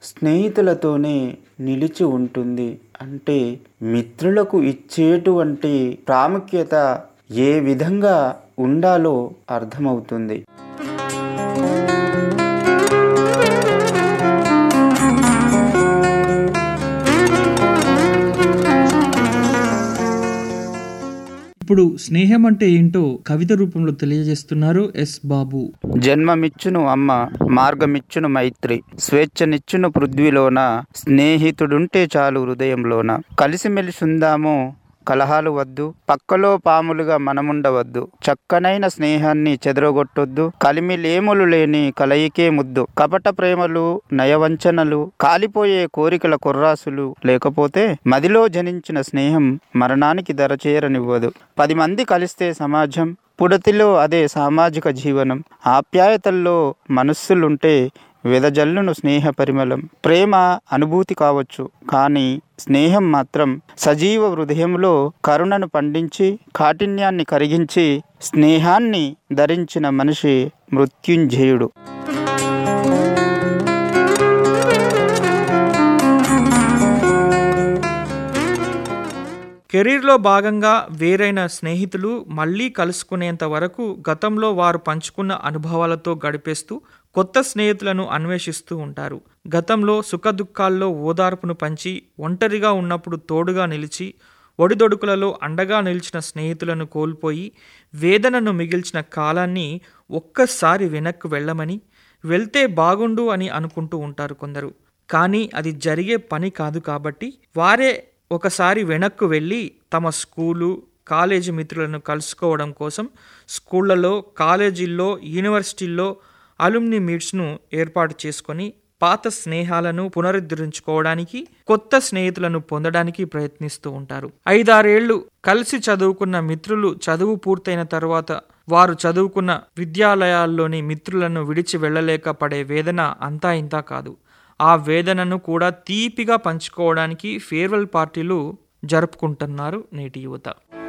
స్నేహితులతోనే నిలిచి ఉంటుంది అంటే మిత్రులకు ఇచ్చేటువంటి ప్రాముఖ్యత ఏ విధంగా ఉండాలో అర్థమవుతుంది ఇప్పుడు స్నేహం అంటే ఏంటో కవిత రూపంలో తెలియజేస్తున్నారు ఎస్ బాబు జన్మమిచ్చును అమ్మ మార్గమిచ్చును మైత్రి స్వేచ్ఛనిచ్చును పృథ్వీలోన స్నేహితుడుంటే చాలు హృదయంలోన కలిసిమెలిసుందాము కలహాలు వద్దు పక్కలో పాములుగా మనముండవద్దు చక్కనైన స్నేహాన్ని చెదరగొట్టొద్దు కలిమిలేములు లేని కలయికే ముద్దు కపట ప్రేమలు నయవంచనలు కాలిపోయే కోరికల కుర్రాసులు లేకపోతే మదిలో జనించిన స్నేహం మరణానికి దరచేరనివ్వదు పది మంది కలిస్తే సమాజం పుడతిలో అదే సామాజిక జీవనం ఆప్యాయతల్లో మనస్సులుంటే వెదజల్లును స్నేహ పరిమళం ప్రేమ అనుభూతి కావచ్చు కానీ స్నేహం మాత్రం సజీవ హృదయంలో కరుణను పండించి కాఠిన్యాన్ని కరిగించి స్నేహాన్ని ధరించిన మనిషి మృత్యుంజయుడు కెరీర్లో భాగంగా వేరైన స్నేహితులు మళ్ళీ కలుసుకునేంత వరకు గతంలో వారు పంచుకున్న అనుభవాలతో గడిపేస్తూ కొత్త స్నేహితులను అన్వేషిస్తూ ఉంటారు గతంలో సుఖదుఖాల్లో ఓదార్పును పంచి ఒంటరిగా ఉన్నప్పుడు తోడుగా నిలిచి ఒడిదొడుకులలో అండగా నిలిచిన స్నేహితులను కోల్పోయి వేదనను మిగిల్చిన కాలాన్ని ఒక్కసారి వెనక్కు వెళ్ళమని వెళ్తే బాగుండు అని అనుకుంటూ ఉంటారు కొందరు కానీ అది జరిగే పని కాదు కాబట్టి వారే ఒకసారి వెనక్కు వెళ్ళి తమ స్కూలు కాలేజీ మిత్రులను కలుసుకోవడం కోసం స్కూళ్ళలో కాలేజీల్లో యూనివర్సిటీల్లో అలుమ్ని మీట్స్ను ఏర్పాటు చేసుకొని పాత స్నేహాలను పునరుద్ధరించుకోవడానికి కొత్త స్నేహితులను పొందడానికి ప్రయత్నిస్తూ ఉంటారు ఐదారేళ్లు కలిసి చదువుకున్న మిత్రులు చదువు పూర్తయిన తర్వాత వారు చదువుకున్న విద్యాలయాల్లోని మిత్రులను విడిచి వెళ్ళలేక పడే వేదన అంతా ఇంతా కాదు ఆ వేదనను కూడా తీపిగా పంచుకోవడానికి ఫేర్వెల్ పార్టీలు జరుపుకుంటున్నారు నేటి యువత